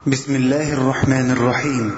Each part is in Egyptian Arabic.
بسم الله الرحمن الرحيم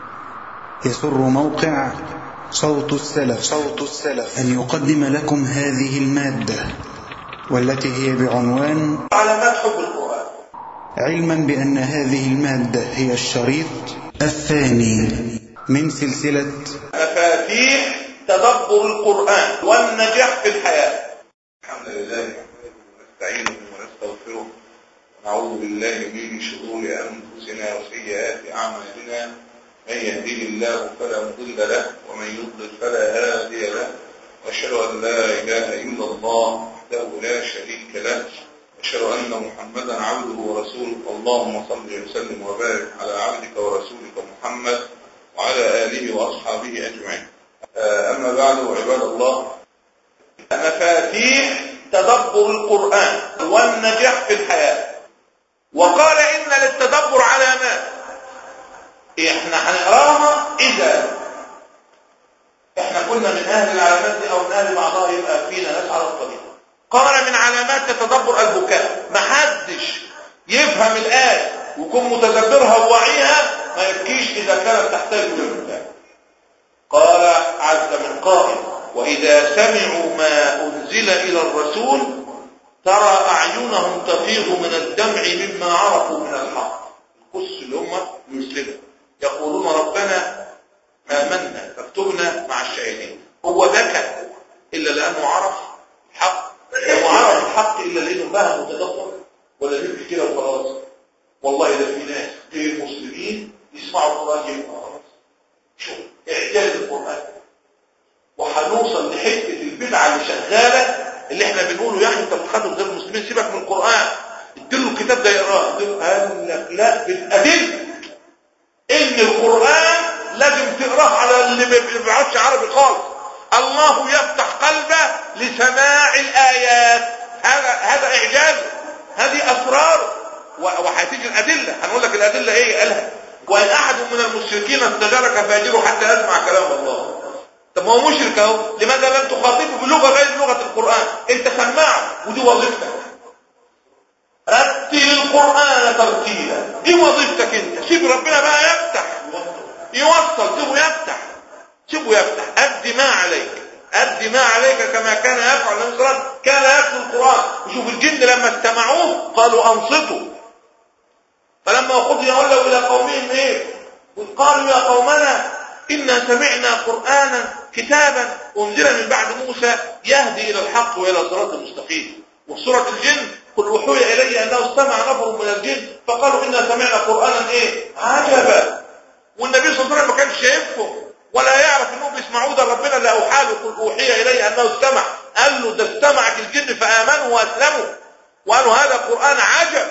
يسر موقع صوت السلف صوت السلف أن يقدم لكم هذه المادة والتي هي بعنوان علامات حب القرآن علما بأن هذه المادة هي الشريط الثاني من سلسلة مفاتيح تدبر القرآن والنجاح في الحياة الحمد لله نحمده ونستعينه ونستغفره ونعوذ بالله من شرور انفسنا وسيئات اعمالنا من يهديه الله فلا مضل له ومن يضلل فلا هادي له واشهد ان لا اله الا الله وحده لا شريك له واشهد ان محمدا عبده ورسوله اللهم صل وسلم وبارك على عبدك ورسولك محمد وعلى اله واصحابه اجمعين آه، اما بعد عباد الله مفاتيح تدبر القرآن والنجاح في الحياة وقال إن للتدبر علامات احنا هنقراها إذا احنا كنا من أهل العلامات دي أو من أهل بعضها يبقى فينا ناس على الطريق قال من علامات التدبر البكاء محدش يفهم الآية ويكون متدبرها وواعيها ما يبكيش إذا كانت تحتاج إلى البكاء قال عز من قائل وإذا سمعوا ما أنزل إلى الرسول ترى أعينهم تفيض من الدمع مما عرفوا من الحق القص اللي هم يسلموا يقولون ربنا آمنا فاكتبنا مع الشاهدين هو بكى إلا لأنه عرف الحق هو عرف الحق إلا لأنه فهم وتدبر ولا نبكي كده وخلاص والله ده في ناس غير مسلمين يسمعوا القرآن يبقى خلاص شوف إعجاز القرآن وهنوصل لحته البدعه اللي شغاله اللي احنا بنقوله يا اخي انت بتخاطب غير المسلمين سيبك من القران اديله الكتاب ده يقراه قال لك لا بالادله ان القران لازم تقراه على اللي ما بيعرفش عربي خالص الله يفتح قلبه لسماع الايات هذا هذا اعجاز هذه اسرار وهتيجي الادله هنقول لك الادله ايه قالها وان احد من المشركين استجارك فاجره حتى يسمع كلام الله طب ما هو مشرك اهو لماذا لم تخاطبه بلغه غير لغه القران انت سماعه ودي وظيفتك رتل القران ترتيلا دي وظيفتك انت سيب ربنا بقى يفتح يوصل سيبه يفتح سيبه يفتح ادي ما عليك ادي ما عليك كما كان يفعل النبي صلى الله عليه وسلم كان يتلو القران وشوف الجن لما استمعوه قالوا انصتوا فلما قضي ولوا الى قومهم ايه قالوا يا قومنا إنا سمعنا قرآنا كتابا أنزل من بعد موسى يهدي إلى الحق وإلى الصراط المستقيم وفي سورة الجن قل وحي إلي أنه استمع نفر من الجن فقالوا إنا سمعنا قرآنا إيه عجبا والنبي صلى الله عليه وسلم ما كانش شايفهم ولا يعرف انهم بيسمعوه ده ربنا اللي اوحى له قل اوحي الي انه استمع قال له ده استمعت الجن فامنوا واسلموا وقالوا هذا قران عجب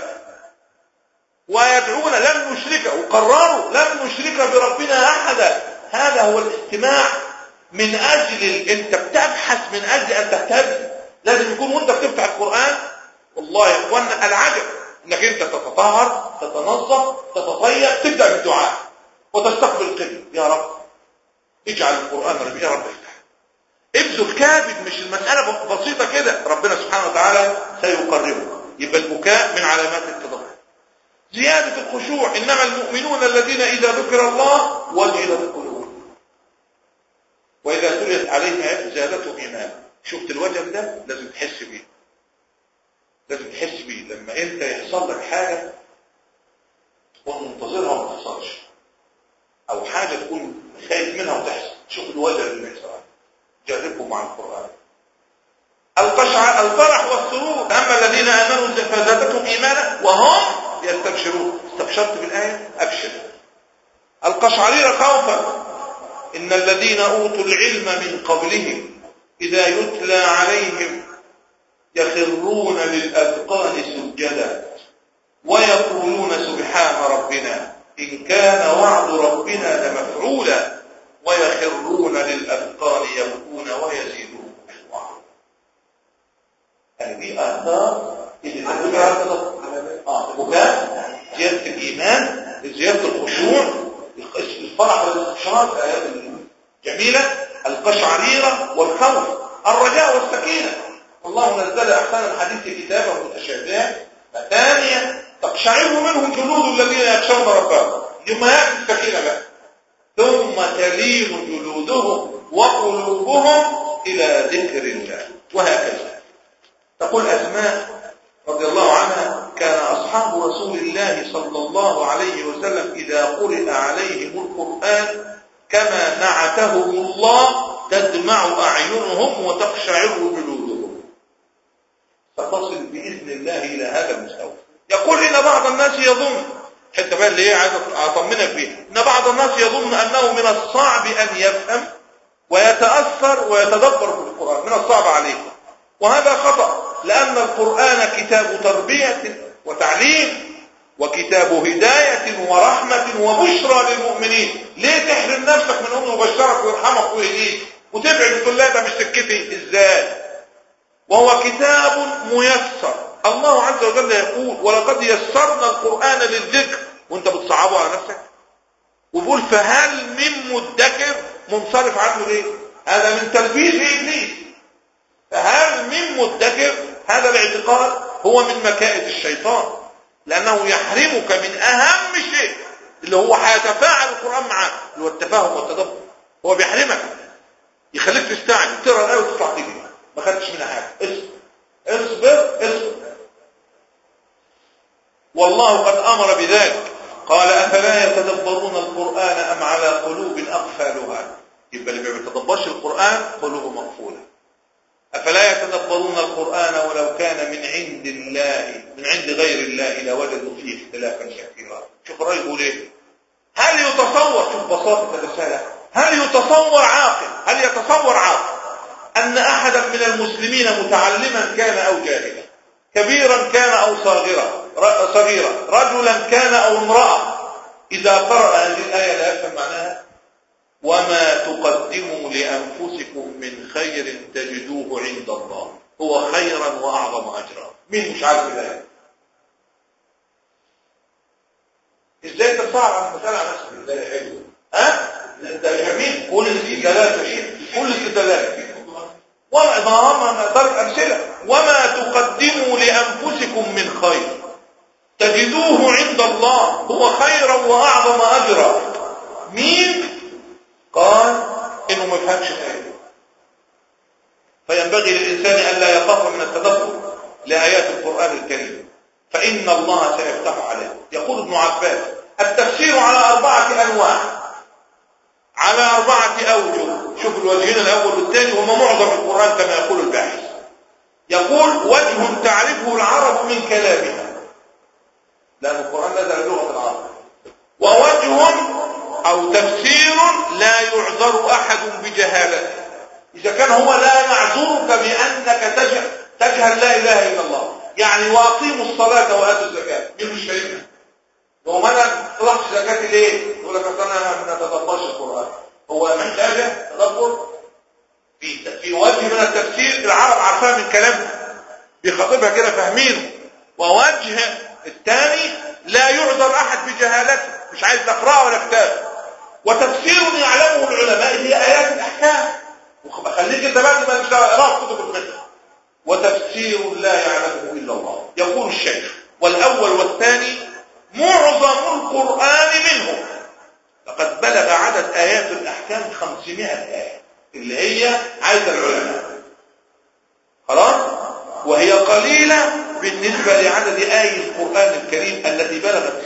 ويدعون لن نشرك وقرروا لن نشرك بربنا احدا هذا هو الاستماع من اجل ال... انت بتبحث من اجل ان تهتدي لازم يكون وانت بتفتح القران والله يا اخوانا العجب انك انت تتطهر تتنظف تتطيب تبدا بالدعاء وتستقبل القبله يا رب اجعل القران ربي يا رب افتح ابذل كابد مش المساله بسيطه كده ربنا سبحانه وتعالى سيقربك يبقى البكاء من علامات التدبر زياده الخشوع انما المؤمنون الذين اذا ذكر الله وجلت قلوبهم واذا تليت عليهم ايات زادتهم ايمانا شفت الوجل ده لازم تحس بيه لازم تحس بيه لما انت يحصل لك حاجه تكون منتظرها وما تحصلش او حاجه تكون خايف منها وتحصل شوف الوجل اللي بيحصل جربوا مع القران القشع الفرح والسرور اما الذين امنوا فزادتهم ايمانا وهم يستبشرون استبشرت بالايه ابشر القشعرير خوفا إن الذين أوتوا العلم من قبلهم إذا يتلى عليهم يخرون للأذقان سجدا ويقولون سبحان ربنا إن كان وعد ربنا لمفعولا ويخرون للأذقان يبكون ويزيدون خشوعا هذه آثار اللي تدل آه بكاء زيادة الإيمان زيادة الخشوع الفرح والاستبشار الآيات الجميلة القشعريرة والخوف الرجاء والسكينة الله نزل أحسن الحديث كتابه متشابها ثانية تقشعر منهم جلود الذين يخشون ربهم ثم يأتي السكينة بقى ثم تلين جلودهم وقلوبهم إلى ذكر الله وهكذا تقول أسماء رضي الله عنها كان أصحاب رسول الله صلى الله عليه وسلم إذا قرئ عليهم القرآن كما نعتهم الله تدمع أعينهم وتقشعر جلودهم فتصل بإذن الله إلى هذا المستوى يقول إن بعض الناس يظن حتى بقى اللي هي عايز أطمنك بيها إن بعض الناس يظن أنه من الصعب أن يفهم ويتأثر ويتدبر في القرآن من الصعب عليه وهذا خطأ لأن القرآن كتاب تربية وتعليم وكتاب هداية ورحمة وبشرى للمؤمنين ليه تحرم نفسك من أمه وبشرك ويرحمك ويهديك وتبعد وتقول لا ده مش سكتي ازاي وهو كتاب ميسر الله عز وجل يقول ولقد يسرنا القرآن للذكر وانت بتصعبه على نفسك وبيقول فهل من مدكر منصرف عنه ليه هذا من تلبيس ابليس فهل من مدكر هذا الاعتقاد هو من مكائد الشيطان لانه يحرمك من اهم شيء اللي هو هيتفاعل القران معاك اللي هو التفاهم والتدبر هو بيحرمك يخليك تستعجل تقرا الايه وتطلع تجري ما خدتش منها حاجه اصبر اصبر اصبر والله قد امر بذلك قال افلا يتدبرون القران ام على قلوب اقفالها يبقى اللي ما بيتدبرش القران قلوبه مقفوله افلا يتدبرون القران ولو كان من عند الله من عند غير الله لوجدوا فيه اختلافا كثيرا شوف الراجل بيقول ايه هل يتصور شوف بساطه الرساله هل يتصور عاقل هل يتصور عاقل أن أحدا من المسلمين متعلما كان أو جاهلا كبيرا كان أو صغيرا صغيرا رجلا كان أو امرأة إذا قرأ هذه الآية لا يفهم معناها وما تقدموا لأنفسكم من خير تجدوه عند الله هو خيرا وأعظم أجرا مين مش عارف الآية ازاي تصعب عن المسألة على نفسك ازاي حلو ها ده جميل كل الاستدلالات كل الاستدلالات وما ما ضرب امثله وما تقدموا لانفسكم من خير تجدوه عند الله هو خيرا واعظم اجرا مين قال انه ما يفهمش خير فينبغي للانسان الا يخاف من التدبر لايات القران الكريم فان الله سيفتح عليه يقول ابن عباس التفسير على اربعه انواع على أربعة أوجه شوف الوجهين الأول والثاني وما معظم القرآن كما يقول الباحث يقول وجه تعرفه العرب من كلامها لأن القرآن نزل لغة العرب ووجه أو تفسير لا يعذر أحد بجهالته إذا كان هو لا يعذرك بأنك تجهل, تجهل لا إله إلا الله يعني وأقيموا الصلاة وآتوا الزكاة مين مش فاهمها هو ما انا طلعت زكاتي ليه يقول لك اصل انا ما نتدبرش القران هو محتاجه تدبر في في وجه من التفسير العرب عارفاها من كلامها بيخاطبها كده فاهمينه ووجه الثاني لا يعذر احد بجهالته مش عايز لا قراءه ولا كتاب وتفسير يعلمه العلماء هي ايات الاحكام وخليك انت بقى ما مش قراءه كتب الفقه وتفسير لا يعلمه الا الله يقول الشيخ والاول والثاني معظم القرآن منه لقد بلغ عدد آيات الأحكام 500 آية اللي هي عايزة العلماء خلاص وهي قليلة بالنسبة لعدد آي القرآن الكريم التي بلغت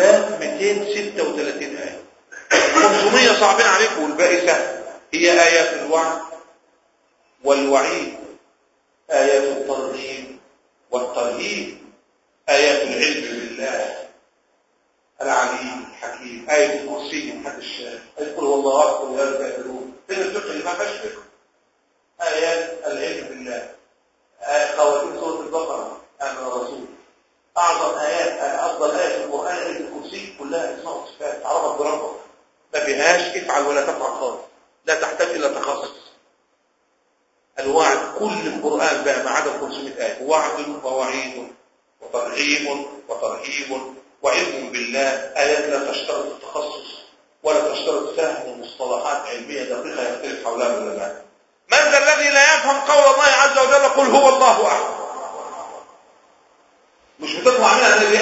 6236 آية 500 صعبين عليكم والباقي سهل هي آيات الوعد والوعيد آيات الترغيب والترهيب آيات العلم بالله العليم الحكيم آية الكرسي محدش يقول والله أكبر يا الكافرون فين الفقه اللي ما فيهاش فقه آيات العلم بالله آية خواتيم سورة البقرة آمن الرسول أعظم آيات أفضل آية في القرآن آية الكرسي كلها اسماء وصفات تعرفك بربك ما فيهاش افعل ولا تفعل خالص لا تحتاج إلى تخصص الوعد كل القرآن بقى ما عدا 500 آية وعد ووعيد وترغيب وترهيب وعلم بالله آيات لا تشترط التخصص ولا تشترط فهم مصطلحات علمية دقيقة يختلف حولها العلماء من ذا الذي لا يفهم قول الله عز وجل قل هو الله أحد مش بتطلع منها ان دي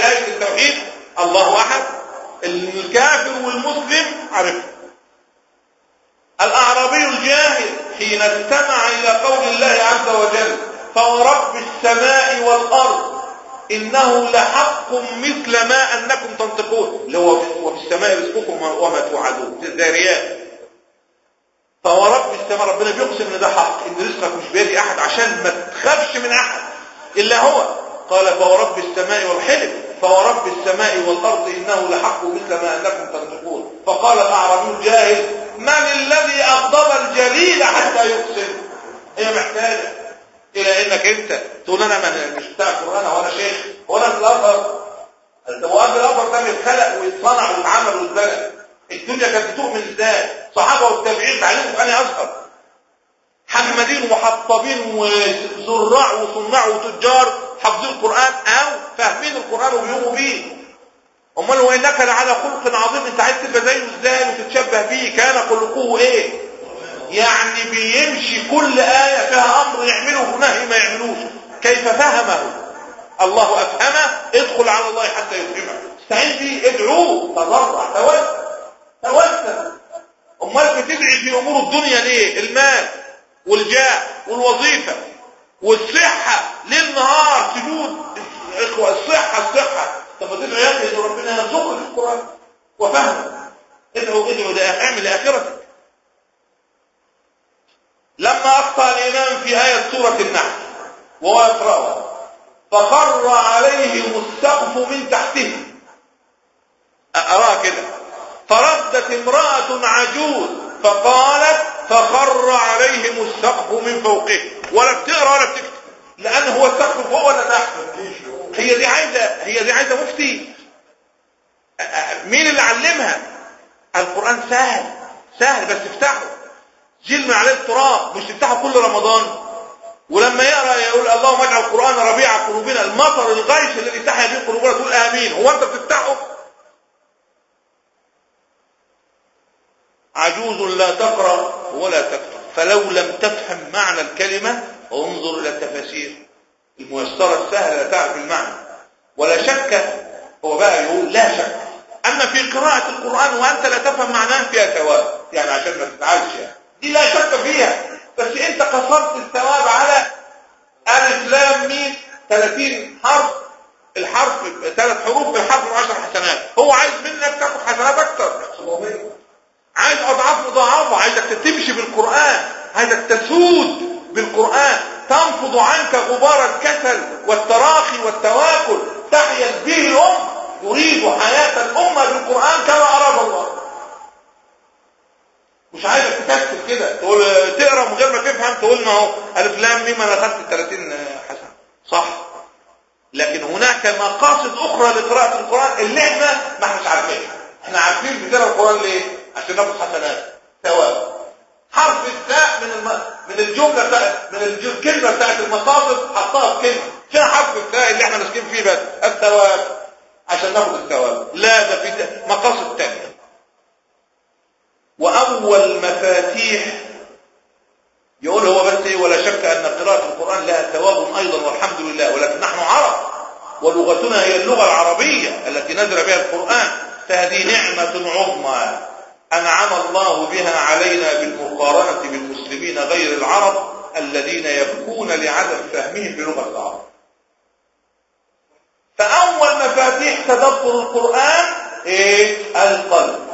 آية التوحيد الله أحد الكافر والمسلم عرفه الأعرابي الجاهل حين استمع إلى قول الله عز وجل فورب السماء والأرض إنه لحق مثل ما أنكم تنطقون اللي هو وفي السماء رزقكم وما توعدون في الذاريات فورب السماء ربنا بيقسم ان ده حق ان رزقك مش بيد احد عشان ما تخافش من احد الا هو قال فورب السماء والحلم فورب السماء والارض انه لحق مثل ما انكم تنطقون فقال الاعرابي الجاهل من الذي اغضب الجليل حتى يقسم هي محتاجه الى انك انت تقول انا من- مش بتاع قران وانا شيخ وانا في الازهر الواد الازهر ده بيتخلق ويتصنع ويتعمل ويتبنى الدنيا كانت بتؤمن ازاي صحابه والتابعين تعلموا في انهي ازهر حمادين ومحطبين وزراع وصناع وتجار حافظين القران او فاهمين القران وبيقوموا بيه امال وانك لعلى خلق عظيم انت عايز تبقى زيه ازاي وتتشبه بيه كان خلقه ايه يعني بيمشي كل آية فيها أمر يعمله ونهي ما يعملوش كيف فهمه الله أفهمه ادخل على الله حتى يفهمه استعين به ادعوه تضرع توسل توسل امال بتدعي في امور الدنيا ليه المال والجاه والوظيفه والصحه ليل نهار سجود اخوه الصحه الصحه طب ما تدعو يا اخي ان ربنا يرزقك القران وفهمه ادعو ادعو ده اعمل لاخرتك لما اخطا الامام في ايه سوره النحل وهو يقراها فخر عليهم السقف من تحتهم اقراها كده فردت امراه عجوز فقالت فخر عليهم السقف من فوقهم ولا بتقرا ولا بتكتب لان هو السقف فوق ولا تحت هي دي عايزه هي دي عايزه مفتي أ- أ- مين اللي علمها القران سهل سهل بس افتحه جيل من عليه التراب مش تفتحه كل رمضان ولما يقرا يقول اللهم اجعل القران ربيع قلوبنا المطر الغيث الذي تحيا به قلوبنا تقول امين هو انت بتفتحه عجوز لا تقرا ولا تكتب فلو لم تفهم معنى الكلمه انظر الى التفاسير الميسره السهله لا تعرف المعنى ولا شك هو بقى يقول لا شك اما في قراءه القران وانت لا تفهم معناه فيها ثواب يعني عشان ما تتعالش يعني دي لا شك فيها بس انت قصرت الثواب على الف لام ميم 30 حرف الحرف ثلاث حروف بالحرف 10 حسنات هو عايز منك تاخد حسنات اكتر عايز اضعاف مضاعفه عايزك تمشي بالقران عايزك تسود بالقران تنفض عنك غبار الكسل والتراخي والتواكل تحيا به الامه يريد حياه الامه بالقران كما اراد الله مش عايزك تكسل كده تقول تقرا من غير ما تفهم تقول ما هو الف لام ميم انا اخذت 30 حسنه صح لكن هناك مقاصد اخرى لقراءه القران اللي احنا ما احناش عارفينها احنا عارفين بتقرا القران ليه عشان ناخد حسنات ثواب حرف التاء من الم... من الجمله بتاعت من الج- الكلمه بتاعت المقاصد حطها في كلمه فين حرف التاء اللي احنا ماسكين فيه بس الثواب عشان ناخد الثواب لا ده في ت- مقاصد تانية واول مفاتيح يقول هو بس ايه ولا شك ان قراءة القرآن لها ثواب ايضا والحمد لله ولكن نحن عرب ولغتنا هي اللغة العربية التي نزل بها القرآن فهذه نعمة عظمى انعم الله بها علينا بالمقارنة بالمسلمين غير العرب الذين يبكون لعدم فهمهم بلغة العرب فاول مفاتيح تدبر القرآن ايه القلب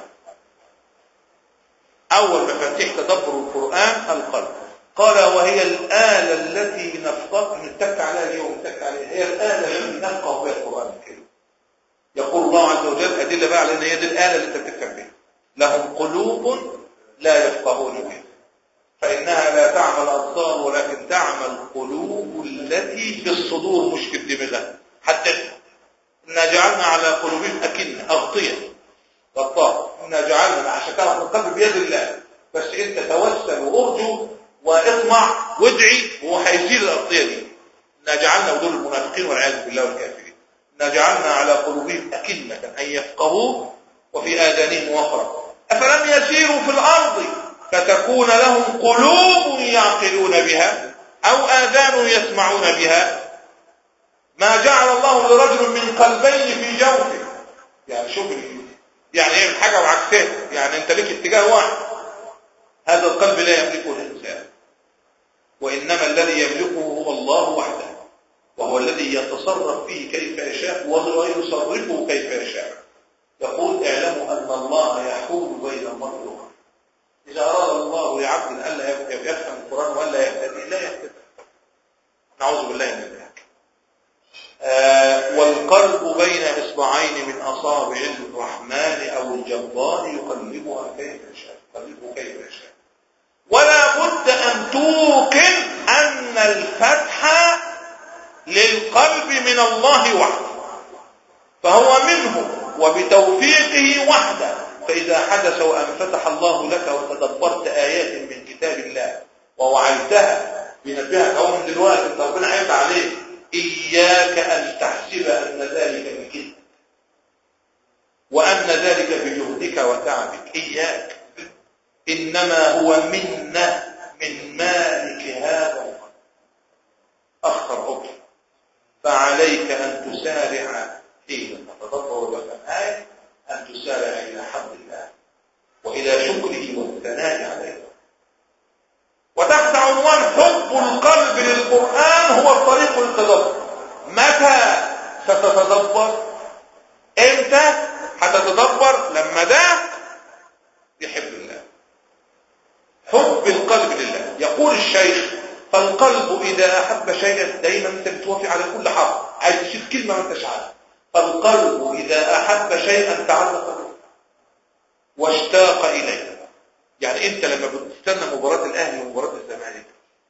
أول مفاتيح تدبر القرآن القلب قال وهي الآلة التي نفقه نتك عليها اليوم نتك عليها هي الآلة التي نفقه بها القرآن الكريم يقول الله عز وجل أدلة بقى على أن هي دي الآلة اللي أنت بتفهم بها لهم قلوب لا يفقهون بها فإنها لا تعمى الأبصار ولكن تعمى القلوب التي في الصدور مش في الدماغ حتى إنا جعلنا على قلوبهم أكنة أغطية غطاء إنا جعلنا عشان تعرف القلب بيد الله بس انت توسل وارجو واطمع وادعي وهو هيزيل الارضيه دي إنا جعلنا ودول المنافقين والعياذ بالله والكافرين إنا جعلنا على قلوبهم أكنة أن يفقهوه وفي آذانهم وقرا أفلم يسيروا في الأرض فتكون لهم قلوب يعقلون بها أو آذان يسمعون بها ما جعل الله لرجل من قلبين في جوفه يعني شوف ال- يعني ايه حاجة وعكسها يعني انت ليك اتجاه واحد هذا القلب لا يملكه الانسان وانما الذي يملكه هو الله وحده وهو الذي يتصرف فيه كيف يشاء ويصرفه كيف يشاء يقول اعلموا ان الله يحول بين المرء والمرء اذا اراد الله لعبد الا يفهم القران ولا يهتدي لا يهتدي نعوذ بالله من ذلك آه والقلب بين اصبعين من اصابع الرحمن او الجبار يقلبها كيف يشاء يقلبه كيف يشاء ولا بد ان توقن ان الفتح للقلب من الله وحده فهو منه وبتوفيقه وحده فإذا حدث وأن فتح الله لك وتدبرت آيات من كتاب الله ووعيتها بنبهك أو من دلوقتي انت ربنا هيفتح عليك إياك أن تحسب أن ذلك بجهدك وأن ذلك بجهدك وتعبك إياك إنما هو منة من مالك هذا القلب أخر أخر فعليك أن تسارع حين تتدبر مثلا آية أن تسارع إلى حمد الله وإلى شكره والثناء عليه وتحت عنوان حب القلب للقرآن هو الطريق للتدبر متى ستتدبر امتى هتتدبر لما ده يحب الله حب القلب لله يقول الشيخ فالقلب إذا أحب شيئا دايما أنت بتوافق على كل حرف عايز تشوف كلمة ما انتش عارف فالقلب إذا أحب شيئا تعلق به واشتاق إليه يعني أنت لما بتستنى مباراة الأهلي ومباراة الزمالك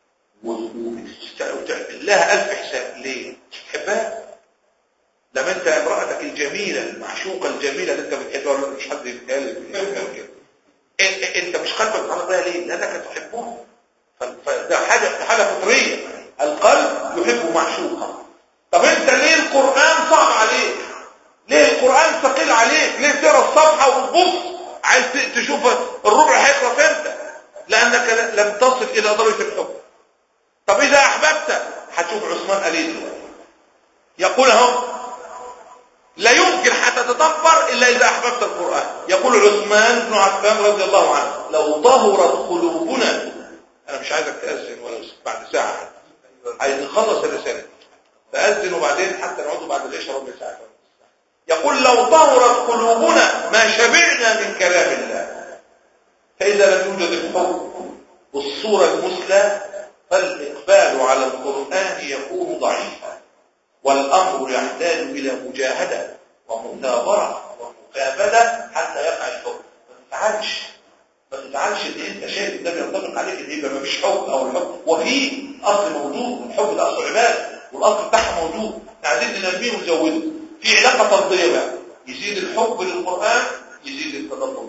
وتعمل لها ألف حساب ليه؟ مش بتحبها؟ لما أنت امرأتك الجميلة المعشوقة الجميلة اللي أنت بتحبها ولا مش حد يتكلم كده انت مش قلبك متعلق بها ليه لانك تحبها فده حاجه حاجه فطريه القلب يحب معشوقا طب انت ليه القران صعب عليك ليه القران ثقيل عليك ليه تقرا الصفحه وتبص عايز تشوف الربع هيخلص امتى لانك لم تصل الى درجه الحب طب اذا احببت هتشوف عثمان قال ايه يقول اهو لا يمكن هتتدبر إلا إذا أحببت القرآن يقول عثمان بن عفان رضي الله عنه لو طهرت قلوبنا أنا مش عايزك تأذن ولا بعد ساعة عايز نخلص الرسالة فأذن وبعدين حتى نقعد بعد العشاء ربع ساعة يقول لو طهرت قلوبنا ما شبعنا من كلام الله فإذا لم يوجد الحب والصورة المثلى فالإقبال على القرآن يكون ضعيفا والأمر يحتاج إلى مجاهدة ومثابرة ومكابدة حتى يقع الحب ما تتعالش ما تتعالش ان انت شايف ده بينطبق عليك ان يبقى مفيش حب او الحب وفي اصل موجود الحب ده اصل عباده والاصل بتاعها موجود احنا عايزين ننميه ونزوده في علاقه طرديه بقى يزيد الحب للقران يزيد التدبر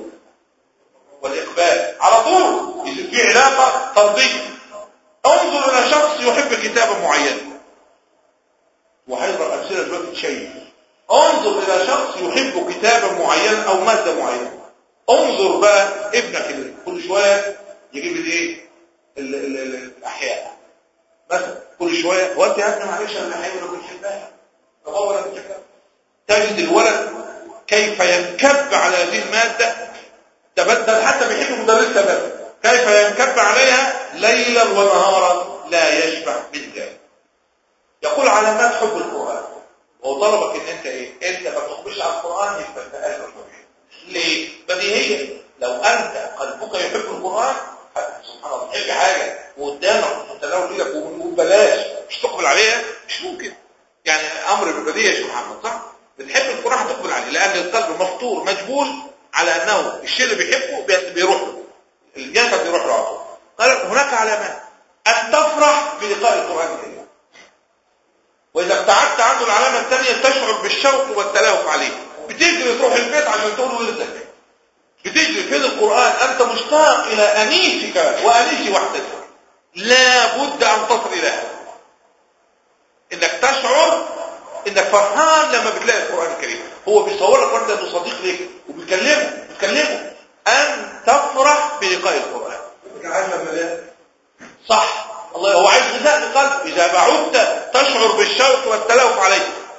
والاقبال على طول يزيد في علاقه طرديه انظر الى شخص يحب كتابا معينا وهيضرب امثله دلوقتي تشيء انظر الى شخص يحب كتابا معينا او ماده معينه انظر بقى ابنك اللي كل شويه يجيب الايه الاحياء مثلا كل شويه هو انت يا ابني معلش انا الاحياء ولا بنحبها طب ولا بنحبها تجد الولد كيف ينكب على هذه الماده تبدل حتى بيحب مدرسه بس كيف ينكب عليها ليلا ونهارا لا يشبع من ذلك يقول علامات حب القرآن هو طلبك ان انت ايه انت ما تخبش على القرآن يبقى انت اهل الطبيعي ليه بديهيا لو انت قلبك يحب القرآن سبحان الله تحب حاجة وقدامك وتناول ايدك وبلاش مش تقبل عليها مش ممكن يعني امر بديهي يا شيخ محمد صح بتحب القرآن هتقبل عليه لان القلب مفطور مجبول على انه الشيء اللي بيحبه بيروح له الجسد بيروح له على طول قال هناك علامات ان تفرح بلقاء القرآن الكريم واذا ابتعدت عنه العلامة الثانية تشعر بالشوق والتلاوف عليه بتجري تروح البيت عشان تقول ولدك بتجري فين القرآن انت مشتاق الى انيسك وانيس وحدك لا بد ان تصل الى هذا انك تشعر انك فرحان لما بتلاقي القرآن الكريم هو بيصور لك وانت انه صديق ليك وبيكلمه بتكلمه ان تفرح بلقاء القرآن صح الله هو عايز غذاء لقلب إذا بعدت تشعر بالشوق والتلوف عليه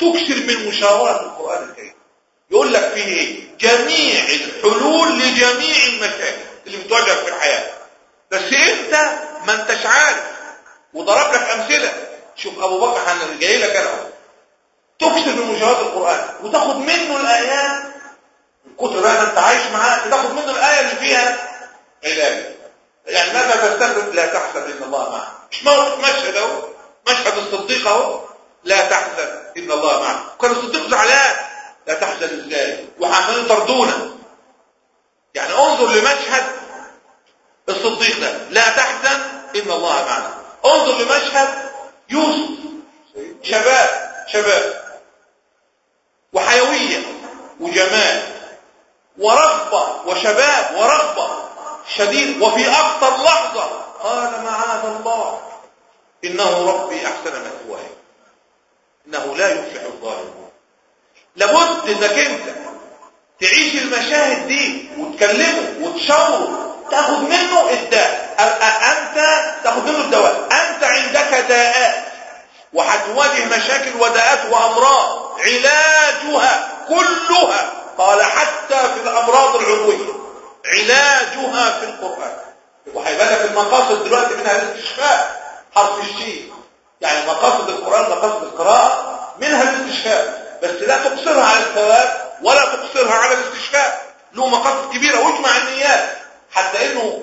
تكثر من مشاورة القرآن الكريم يقول لك فيه ايه جميع الحلول لجميع المشاكل اللي بتواجهك في الحياة بس انت ما انتش عارف وضرب لك امثلة شوف ابو بكر انا جاي لك انا اهو تكثر من مشاهدة القرآن وتاخد منه الآيات من كتر بقى انت عايش معاه تاخد منه الآية اللي فيها علاج يعني ماذا تستخدم لا تحزن ان الله معه مش موقف مشهد اهو مشهد الصديق اهو لا تحزن ان الله معه وكان الصديق زعلان لا تحزن ازاي وعمالين يطردونا يعني انظر لمشهد الصديق ده لا تحزن ان الله معنا انظر لمشهد يوسف شباب شباب وحيوية وجمال ورغبة وشباب ورغبة شديد وفي أكثر لحظة قال معاذ الله إنه ربي أحسن مثواي إنه لا يفلح الظالمون لابد إنك أنت تعيش المشاهد دي وتكلمه وتشاوره تاخد منه الداء أنت تاخد منه الدواء أنت عندك داءات وهتواجه مشاكل وداءات وأمراض علاجها كلها قال حتى في الأمراض العضوية علاجها في القرآن وهيبقى لك المقاصد دلوقتي منها الاستشفاء حرف الشين يعني مقاصد القرآن مقاصد القراءة منها الاستشفاء بس لا تقصرها على الثواب ولا تقصرها على الاستشفاء له مقاصد كبيرة واجمع النيات حتى انه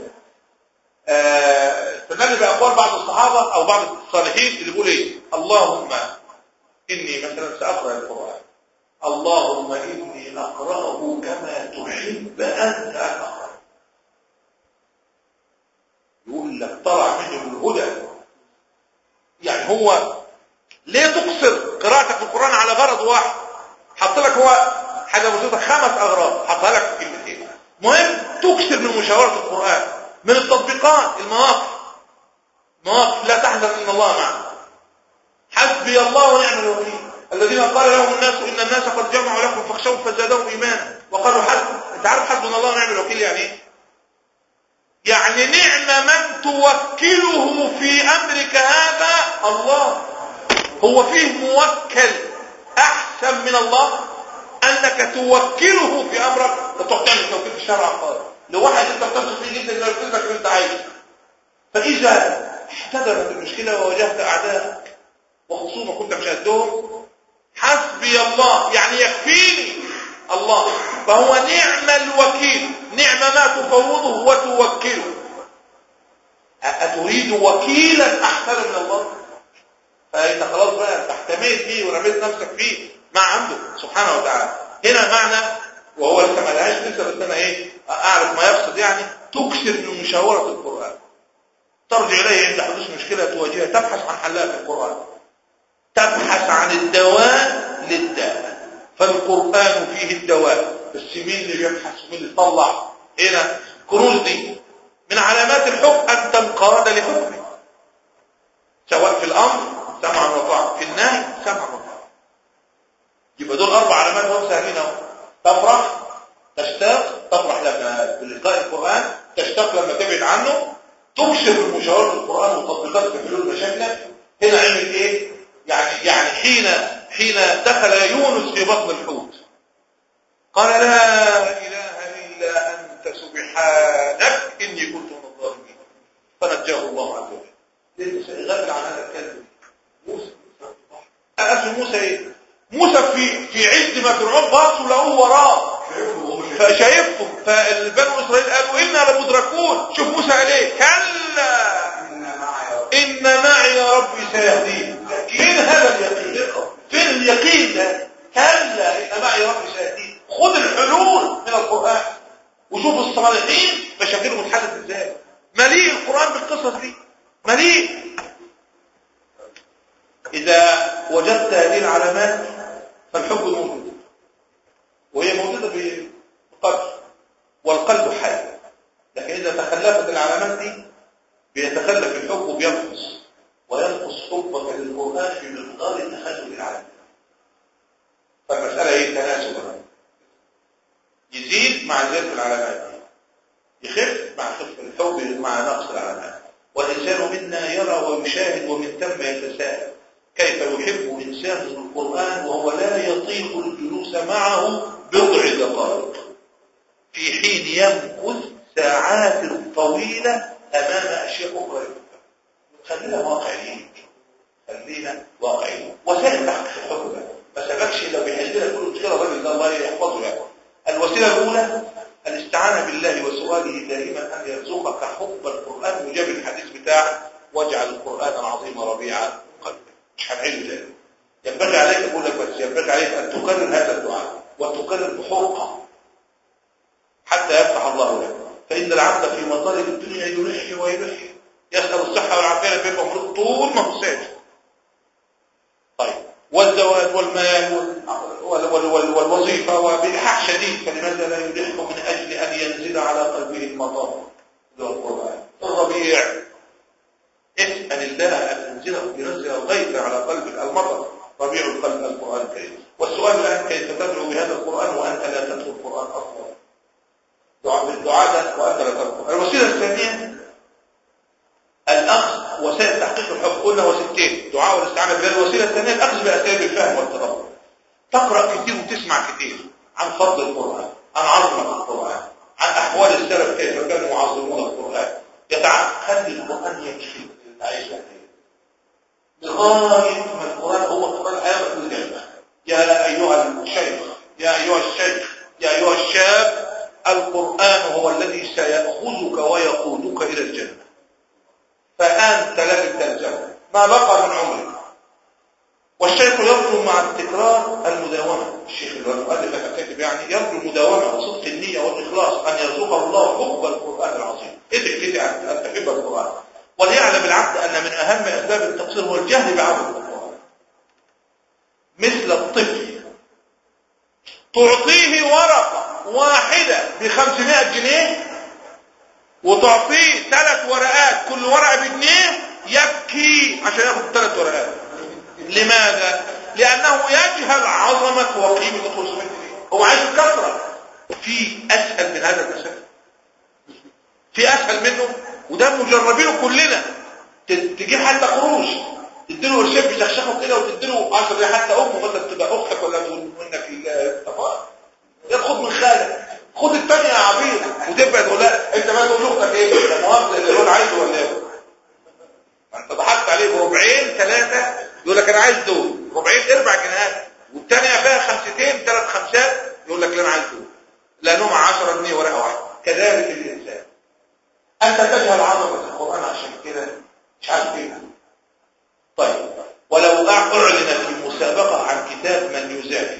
استدل بأقوال بعض الصحابة او بعض الصالحين اللي بيقول ايه اللهم اني مثلا سأقرأ القرآن اللهم إني أقرأه كما تحب أنت أن أقرأ يقول لك طلع منه الهدى يعني هو ليه تقصر قراءتك القرآن على غرض واحد حط لك هو حاجة بسيطة خمس أغراض حطها لك في كلمتين مهم تكثر من مشاورة القرآن من التطبيقات المواقف مواقف لا تحزن إن الله معنا حسبي الله ونعم الوكيل الذين قال لهم الناس إن الناس قد جمعوا لكم فاخشوا فزادهم إيمانا وقالوا حسب أنت عارف حسبنا الله ونعم الوكيل يعني إيه؟ يعني نعم من توكله في أمرك هذا الله هو فيه موكل أحسن من الله أنك توكله في أمرك تروح تعمل توكيل في الشرع خالص لواحد أنت بتثق فيه جدا إنه ينفذ لك اللي أنت عايزه فإذا احتدمت المشكلة وواجهت أعدائك وخصومك كنت مش قدهم حسبي الله يعني يكفيني الله فهو نعم الوكيل نعم ما تفوضه وتوكله أتريد وكيلا أحسن من الله فأنت خلاص بقى انت احتميت فيه ورميت نفسك فيه ما عنده سبحانه وتعالى هنا معنى وهو لسه ما لهاش لسه بس انا ايه اعرف ما يقصد يعني تكثر من مشاورة القرآن ترجع اليه عند حدوث مشكلة تواجهها تبحث عن حلها في القرآن تبحث عن الدواء للداء فالقرآن فيه الدواء بس مين اللي بيبحث ومين اللي يطلع هنا كنوز دي من علامات الحكم أن تنقاد لحكمه سواء في الأمر سمعا وطاعة في النهي سمعا وطاعة يبقى دول أربع علامات هم سهلين اهو تفرح تشتاق تفرح لما بلقاء القرآن تشتاق لما تبعد عنه تكشف المشاورة القرآن وتطبيقات في حلول مشاكلك هنا عمل ايه يعني يعني حين حين دخل يونس في بطن الحوت قال لا اله الا انت سبحانك اني كنت من الظالمين فنجاه الله عز وجل ليه غافل عن هذا الكلام موسى أسف موسى ايه موسى في في عز ما فرعون باصوا لقوه وراه فشايفهم فالبنو اسرائيل قالوا انا لمدركون شوف موسى قال ايه كلا ان معي ربي سيهدين فين هذا اليقين فين اليقين ده كلا ان معي ربي سيهدين خذ الحلول من القران وشوف الصالحين مشاكلهم اتحلت ازاي مليء القران بالقصص دي مليء اذا وجدت هذه العلامات فالحب موجود وهي موجوده بالقلب والقلب حي لكن اذا تخلفت العلامات دي بيتخلف الحب وبينقص وينقص حبك للقرآن في مقدار التخلف العالمي فالمسألة هي تناسب يزيد مع زيادة العلامات يخف مع خف الحب مع نقص العلامات والإنسان منا يرى ويشاهد ومن ثم يتساءل كيف يحب إنسان القرآن وهو لا يطيق الجلوس معه بضع دقائق في حين يمكث ساعات طويلة أمام أشياء أخرى خلينا واقعيين خلينا واقعيين وسائل تحقيق الحكم ما سبقش لو بيحل لك كل مشكله الراجل ده الله يحفظه يعني الوسيله الاولى الاستعانه بالله وسؤاله دائما ان يرزقك حب القران وجاب الحديث بتاع واجعل القران العظيم ربيع قلبك مش هنعيده تاني ينبغي عليك اقول لك بس ينبغي عليك ان تكرر هذا الدعاء وتكرر بحرقه حتى يفتح الله لك فان العبد في مطالب الدنيا يلحي ويلحي يسال الصحه والعافيه لما يبقى مريض طول ما هو ساجد طيب والزواج والمال وال وال وال والوظيفة وبإلحاح شديد فلماذا لا يلح من أجل أن ينزل على قلبه المطر اللي هو القرآن الربيع اسأل الله أن ينزله ينزل الغيث على قلب المطر ربيع القلب القرآن الكريم والسؤال الآن كيف تدعو بهذا القرآن وأنت لا تتلو القرآن أصلا دعاء بالدعاء ده وأنت لا تتلو الوسيلة الثانية الأخذ وسائل تحقيق الحب قلنا وستين دعاء والاستعانة بالله الوسيلة الثانية الأخذ بأسباب الفهم والتدبر تقرأ كتير وتسمع كتير عن فضل القرآن عن عظمة القرآن عن أحوال السلف كيف كانوا يعظمون القرآن يتعب خلي القرآن يمشي عيشة لغاية ما القرآن هو القرآن الحياة كل جنة يا أيها الشيخ يا أيها الشيخ يا أيها الشاب القرآن هو الذي سيأخذك ويقودك إلى الجنة فأنت لازم تلزمه ما بقى من عمرك والشيخ يرجو مع التكرار المداومة الشيخ المؤلف كاتب يعني يرجو مداومة وصدق النية والإخلاص أن يرزقه الله حب القرآن العظيم ادعي كده أن تحب القرآن وليعلم العبد أن من أهم أسباب التقصير هو الجهل بعظمة القرآن مثل الطفل تعطيه ورقة واحدة بخمسمائة جنيه وتعطيه ثلاث ورقات كل ورقة بجنيه يبكي عشان ياخد ثلاث ورقات لماذا؟ لأنه يجهل عظمة وقيمة 500 جنيه هو عايز الكثرة في أسهل من هذا المسافة في أسهل منه وده مجربينه كلنا تجيب حتى قروش تديله قرشين بيشخشخوا كده وتديله 10 حتى امه مثلا تبقى اختك ولا تقول منك الله ياخد من خالك خد الثانيه يا عبيد وتبقى تقول لا انت بقى تقول لاختك ايه ده مؤاخذه اللي هو عايزه ولا ايه ما انت ضحكت عليه بربعين ثلاثه يقول لك انا عايز دول ربعين اربع جنيهات والثانيه فيها خمستين ثلاث خمسات يقول لك لا انا عايز دول لانهم 10 جنيه ورقه واحده كذلك الانسان انت تجهل عظمه القران عشان كده مش عارف ايه طيب ولو اعلن في مسابقه عن كتاب من يذاكر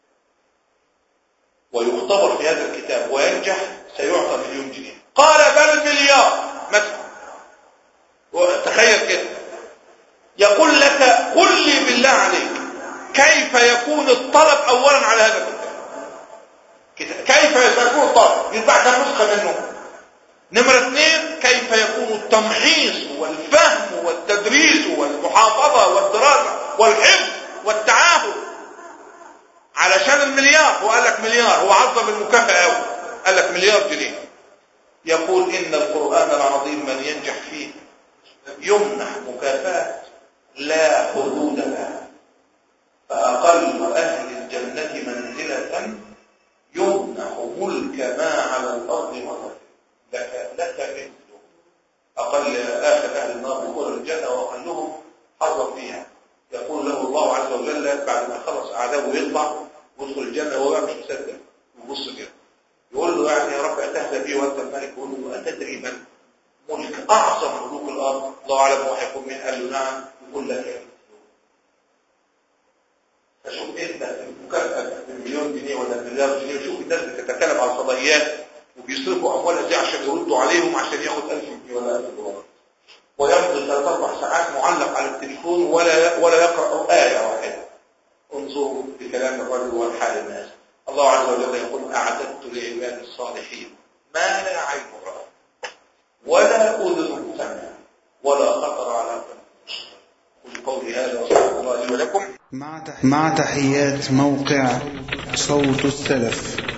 ويختبر في هذا الكتاب وينجح سيعطى مليون جنيه قال بل مليار مثلا تخيل كده يقول لك قل لي بالله عليك كيف يكون الطلب اولا على هذا الكتاب كيف يكون الطلب يتباع كم نسخه منه نمرة اثنين كيف يكون التمحيص والفهم والتدريس والمحافظة والدراسة والحفظ والتعاهد علشان المليار هو قال لك مليار هو عظم المكافأة قوي قال لك مليار جنيه يقول إن القرآن العظيم من ينجح فيه يمنح مكافأة لا حدود لها فأقل أهل الجنة منزلة يمنح ملك ما على الأرض مرة لك لك مثله أقل آخر أهل النار دخول الجنة وأقلهم حظا فيها يقول له الله عز وجل بعد ما خلص أعداؤه يطلع ويدخل الجنة وهو مش مصدق يبص كده يقول له يعني يا رب أتهدى بي وأنت الملك يقول له أتدري من ملك أعظم ملوك الأرض الله أعلم هو هيكون مين قال له نعم يقول لك فشوف انت المكافأة بمليون جنيه ولا مليار جنيه وشوف الناس بتتكلم على الفضائيات وبيصرفوا اموالها دي عشان يردوا عليهم عشان ياخد 1000 جنيه ولا 1000 دولار ويمضي ثلاث اربع ساعات معلق على التليفون ولا ولا يقرا ايه واحده انظروا بكلام الرجل والحال الناس الله عز وجل يقول اعددت لعباد الصالحين ما لا عين رأت ولا اذن سمع ولا خطر على قلب قل قولي هذا واستغفر الله لي ولكم مع تحيات موقع صوت السلف